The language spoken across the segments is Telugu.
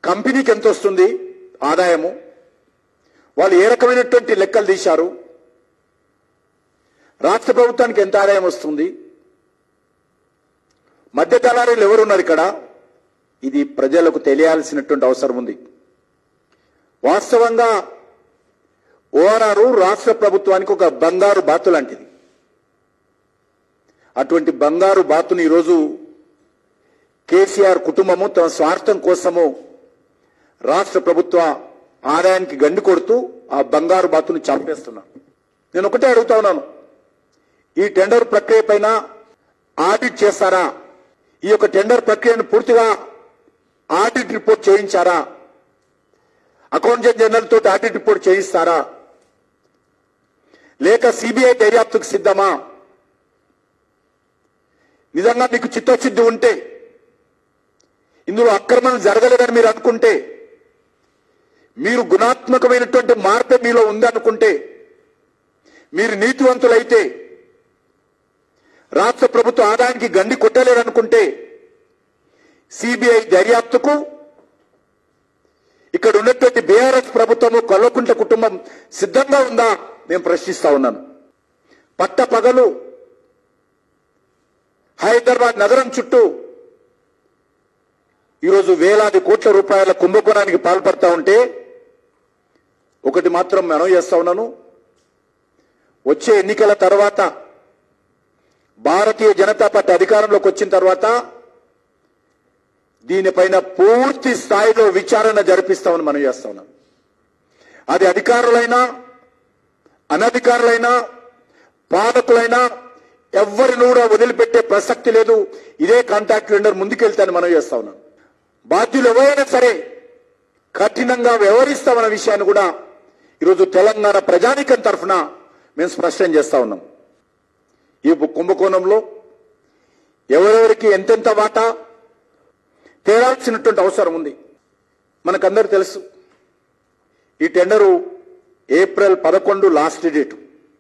కంపెనీకి ఎంత వస్తుంది ఆదాయము వాళ్ళు ఏ రకమైనటువంటి లెక్కలు తీశారు రాష్ట్ర ప్రభుత్వానికి ఎంత ఆదాయం వస్తుంది మధ్య దళారీలు ఎవరున్నారు ఇక్కడ ఇది ప్రజలకు తెలియాల్సినటువంటి అవసరం ఉంది వాస్తవంగా ఓఆర్ఆర్ రాష్ట్ర ప్రభుత్వానికి ఒక బంగారు బాతు లాంటిది అటువంటి బంగారు బాతుని ఈరోజు కేసీఆర్ కుటుంబము తమ స్వార్థం కోసము రాష్ట్ర ప్రభుత్వ ఆదాయానికి గండి కొడుతూ ఆ బంగారు బాతుని చంపేస్తున్నారు నేను ఒకటే అడుగుతా ఉన్నాను ఈ టెండర్ ప్రక్రియ పైన ఆడిట్ చేస్తారా ఈ యొక్క టెండర్ ప్రక్రియను పూర్తిగా ఆడిట్ రిపోర్ట్ చేయించారా అకౌంటెంట్ జనరల్ తోటి ఆడిట్ రిపోర్ట్ చేయిస్తారా లేక సిబిఐ దర్యాప్తుకు సిద్ధమా నిజంగా మీకు చిత్తశుద్ధి ఉంటే ఇందులో అక్రమం జరగలేదని మీరు అనుకుంటే మీరు గుణాత్మకమైనటువంటి మార్పే మీలో ఉందనుకుంటే మీరు నీతివంతులైతే రాష్ట్ర ప్రభుత్వ ఆదాయానికి గండి కొట్టలేరనుకుంటే సిబిఐ దర్యాప్తుకు ఇక్కడ ఉన్నటువంటి బీఆర్ఎస్ ప్రభుత్వము కల్వకుంట్ల కుటుంబం సిద్ధంగా ఉందా నేను ప్రశ్నిస్తా ఉన్నాను పట్ట పగలు హైదరాబాద్ నగరం చుట్టూ ఈరోజు వేలాది కోట్ల రూపాయల కుంభకోణానికి పాల్పడతా ఉంటే ఒకటి మాత్రం మనం చేస్తా ఉన్నాను వచ్చే ఎన్నికల తర్వాత భారతీయ జనతా పార్టీ అధికారంలోకి వచ్చిన తర్వాత దీనిపైన పూర్తి స్థాయిలో విచారణ జరిపిస్తామని మనం చేస్తా ఉన్నాం అది అధికారులైనా అనధికారులైనా పాలకులైనా ఎవరిని కూడా వదిలిపెట్టే ప్రసక్తి లేదు ఇదే కాంటాక్ట్ వెండర్ ముందుకెళ్తానని మనం చేస్తా ఉన్నాం బాధ్యులు ఎవరైనా సరే కఠినంగా వ్యవహరిస్తామన్న విషయాన్ని కూడా ఈరోజు తెలంగాణ ప్రజానికం తరఫున మేము స్పష్టం చేస్తా ఉన్నాం ఈ కుంభకోణంలో ఎవరెవరికి ఎంతెంత వాటా తేరాల్సినటువంటి అవసరం ఉంది మనకందరూ తెలుసు ఈ టెండరు ఏప్రిల్ పదకొండు లాస్ట్ డేటు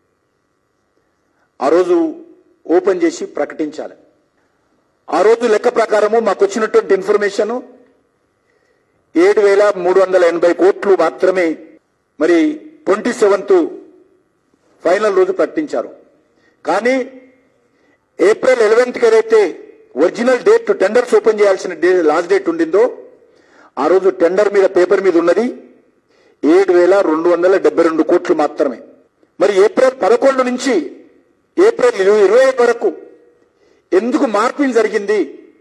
ఆ రోజు ఓపెన్ చేసి ప్రకటించాలి ఆ రోజు లెక్క ప్రకారము మాకు వచ్చినటువంటి ఇన్ఫర్మేషన్ ఏడు వేల మూడు వందల ఎనభై కోట్లు మాత్రమే మరి ట్వంటీ సెవెంత్ ఫైనల్ రోజు ప్రకటించారు కానీ ఏప్రిల్ ఎలెవెన్త్ ఏదైతే ఒరిజినల్ డేట్ టెండర్స్ ఓపెన్ చేయాల్సిన డే లాస్ట్ డేట్ ఉండిందో ఆ రోజు టెండర్ మీద పేపర్ మీద ఉన్నది ఏడు వేల రెండు వందల డెబ్బై రెండు కోట్లు మాత్రమే మరి ఏప్రిల్ పదకొండు నుంచి ఏప్రిల్ ఇరవై ఇరవై వరకు ఎందుకు మార్పు జరిగింది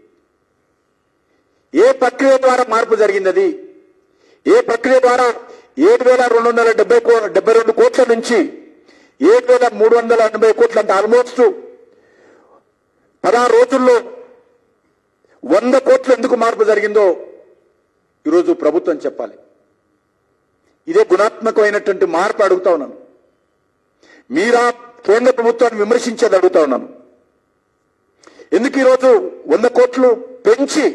ఏ ప్రక్రియ ద్వారా మార్పు జరిగింది అది ఏ ప్రక్రియ ద్వారా ఏడు వేల రెండు వందల డెబ్బై కో డెబ్బై రెండు కోట్ల నుంచి ఏడు వేల మూడు వందల ఎనభై కోట్ల అంటే ఆల్మోస్ట్ పదహారు రోజుల్లో వంద కోట్లు ఎందుకు మార్పు జరిగిందో ఈరోజు ప్రభుత్వం చెప్పాలి ఇదే గుణాత్మకమైనటువంటి మార్పు అడుగుతా ఉన్నాను మీరా కేంద్ర ప్రభుత్వాన్ని విమర్శించేది అడుగుతా ఉన్నాను ఎందుకు ఈరోజు వంద కోట్లు పెంచి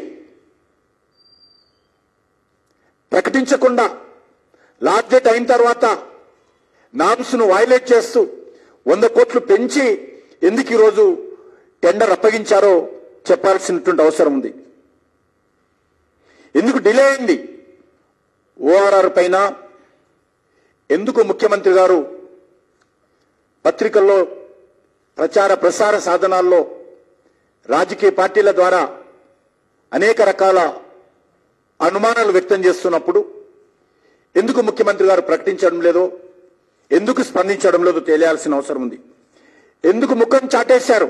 ప్రకటించకుండా లాస్ట్ డేట్ అయిన తర్వాత నామ్స్ ను వైలేట్ చేస్తూ వంద కోట్లు పెంచి ఎందుకు ఈరోజు టెండర్ అప్పగించారో చెప్పాల్సినటువంటి అవసరం ఉంది ఎందుకు డిలే అయింది ఓఆర్ఆర్ పైన ఎందుకు ముఖ్యమంత్రి గారు పత్రికల్లో ప్రచార ప్రసార సాధనాల్లో రాజకీయ పార్టీల ద్వారా అనేక రకాల అనుమానాలు వ్యక్తం చేస్తున్నప్పుడు ఎందుకు ముఖ్యమంత్రి గారు ప్రకటించడం లేదో ఎందుకు స్పందించడం లేదో తెలియాల్సిన అవసరం ఉంది ఎందుకు ముఖం చాటేశారు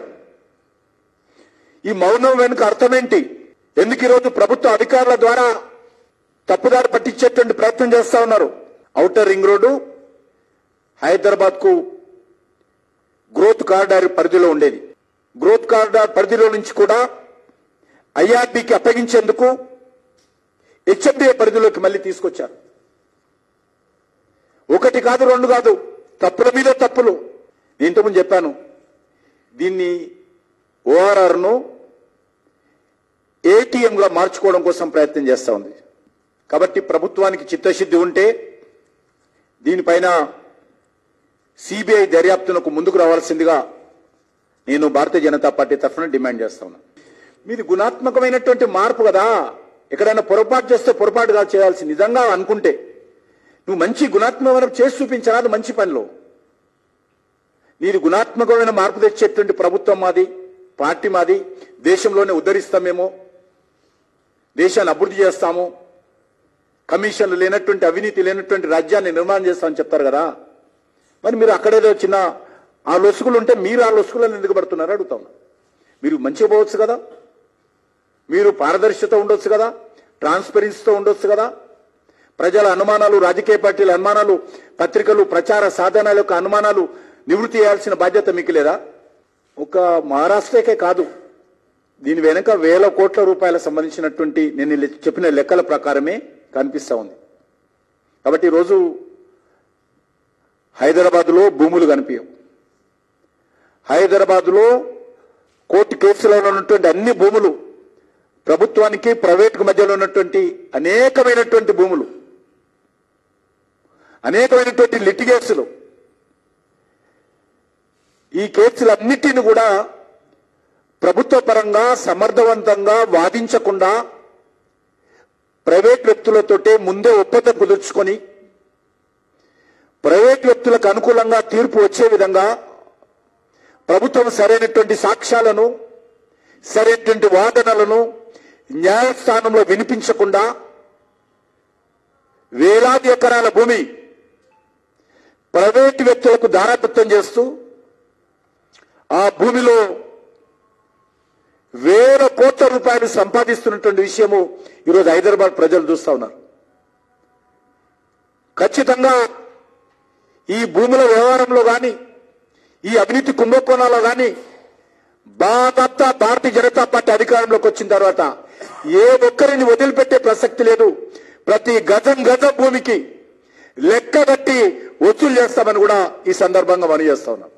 ఈ మౌనం వెనుక అర్థమేంటి ఎందుకు ఈరోజు ప్రభుత్వ అధికారుల ద్వారా తప్పుదారి పట్టించేటువంటి ప్రయత్నం చేస్తా ఉన్నారు ఔటర్ రింగ్ రోడ్డు హైదరాబాద్ కు గ్రోత్ కారిడార్ పరిధిలో ఉండేది గ్రోత్ కారిడార్ పరిధిలో నుంచి కూడా ఐఆర్బికి అప్పగించేందుకు హెచ్ఎండిఏ పరిధిలోకి మళ్ళీ తీసుకొచ్చారు ఒకటి కాదు రెండు కాదు తప్పుల మీద తప్పులు నేను ఇంతకుముందు చెప్పాను దీన్ని ఓఆర్ఆర్ ను ఏటీఎం గా మార్చుకోవడం కోసం ప్రయత్నం చేస్తా ఉంది కాబట్టి ప్రభుత్వానికి చిత్తశుద్ధి ఉంటే దీనిపైన సిబిఐ దర్యాప్తునకు ముందుకు రావాల్సిందిగా నేను భారతీయ జనతా పార్టీ తరఫున డిమాండ్ చేస్తా ఉన్నాను మీది గుణాత్మకమైనటువంటి మార్పు కదా ఎక్కడైనా పొరపాటు చేస్తే పొరపాటుగా చేయాల్సి నిజంగా అనుకుంటే నువ్వు మంచి గుణాత్మకమైన చేసి చూపించరా అది మంచి పనిలో నీది గుణాత్మకమైన మార్పు తెచ్చేటువంటి ప్రభుత్వం మాది పార్టీ మాది దేశంలోనే ఉద్ధరిస్తామేమో దేశాన్ని అభివృద్ధి చేస్తాము కమిషన్లు లేనటువంటి అవినీతి లేనటువంటి రాజ్యాన్ని నిర్మాణం చేస్తామని చెప్తారు కదా మరి మీరు అక్కడేదో చిన్న ఆ లొసుగులు ఉంటే మీరు ఆ లొసుగులను ఎందుకు పడుతున్నారు అడుగుతా ఉన్నా మీరు మంచిగా పోవచ్చు కదా మీరు పారదర్శకత ఉండొచ్చు కదా ట్రాన్స్పరెన్సీతో ఉండొచ్చు కదా ప్రజల అనుమానాలు రాజకీయ పార్టీల అనుమానాలు పత్రికలు ప్రచార సాధనాల యొక్క అనుమానాలు నివృత్తి చేయాల్సిన బాధ్యత మీకు లేదా ఒక మహారాష్ట్రకే కాదు దీని వెనుక వేల కోట్ల రూపాయల సంబంధించినటువంటి నేను లె- చెప్పిన లెక్కల ప్రకారమే కనిపిస్తా ఉంది కాబట్టి ఈరోజు హైదరాబాద్లో భూములు కనిపించవు హైదరాబాద్లో కోర్టు కేసులలో ఉన్నటువంటి అన్ని భూములు ప్రభుత్వానికి ప్రైవేటుకు మధ్యలో ఉన్నటువంటి అనేకమైనటువంటి భూములు అనేకమైనటువంటి లిటిగేసులు ఈ కేసులన్నిటిని కూడా ప్రభుత్వ పరంగా సమర్థవంతంగా వాదించకుండా ప్రైవేట్ వ్యక్తులతోటే ముందే ఒప్పందం కుదుర్చుకొని ప్రైవేట్ వ్యక్తులకు అనుకూలంగా తీర్పు వచ్చే విధంగా ప్రభుత్వం సరైనటువంటి సాక్ష్యాలను సరైనటువంటి వాదనలను న్యాయస్థానంలో వినిపించకుండా వేలాది ఎకరాల భూమి ప్రైవేటు వ్యక్తులకు దారాదత్తం చేస్తూ ఆ భూమిలో వేల కోట్ల రూపాయలు సంపాదిస్తున్నటువంటి విషయము ఈరోజు హైదరాబాద్ ప్రజలు చూస్తా ఉన్నారు ఖచ్చితంగా ఈ భూముల వ్యవహారంలో కానీ ఈ అవినీతి కుంభకోణాల్లో కానీ బాధంతా భారతీయ జనతా పార్టీ అధికారంలోకి వచ్చిన తర్వాత ఏ ఒక్కరిని వదిలిపెట్టే ప్రసక్తి లేదు ప్రతి గజం గజం భూమికి లెక్క కట్టి వసూలు చేస్తామని కూడా ఈ సందర్భంగా మనం చేస్తా ఉన్నాం